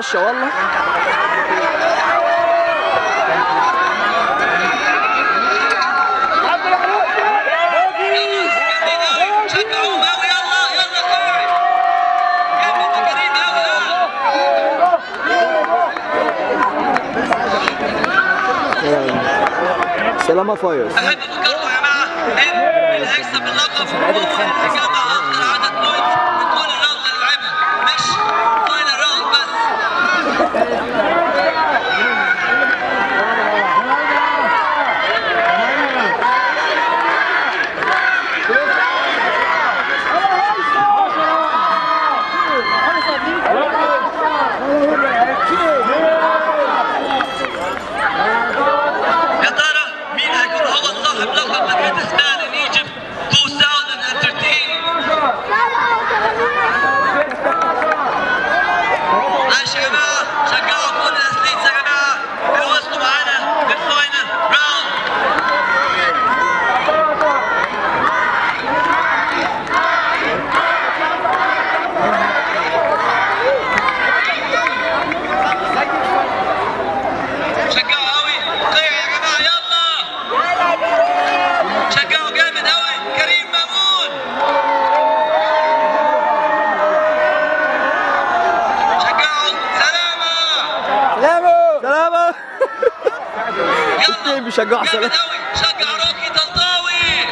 ماشيه والله شجعوا قوي يلا يلا قوي جامد يا كريم قوي سلامة فايرز احب افكركم يا جماعه ان اللي هيكسب اللقب هو اللي جمع اكتر عدد بوينتس من كل الراوند اللي لعبها مش فاينل راوند بس يا ترى مين هيكون هو صاحب لقب The Greatest Man in Egypt 2013 ماشي يا جماعة شجعوا كل الأثليتس يا جماعة اللي وصلوا معانا للفاينل راوند شجعوا قوي طيع يا جماعة يلا شجعوا جامد قوي كريم مامون شجعوا سلامة سلامة سلامة يلا اتنين بيشجعوا جامد سلامة قوي شجع روكي طنطاوي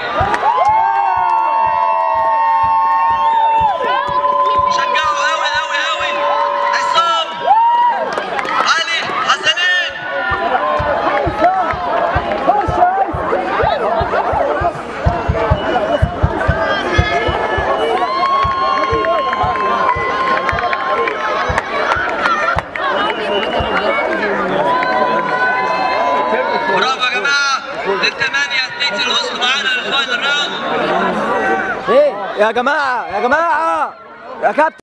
شجعوا قوي قوي قوي عصام علي حسنين برافو يا جماعه للثمانيه اثنين اللي وصلوا معانا للفاينل راوند يا جماعة يا جماعة يا كابتن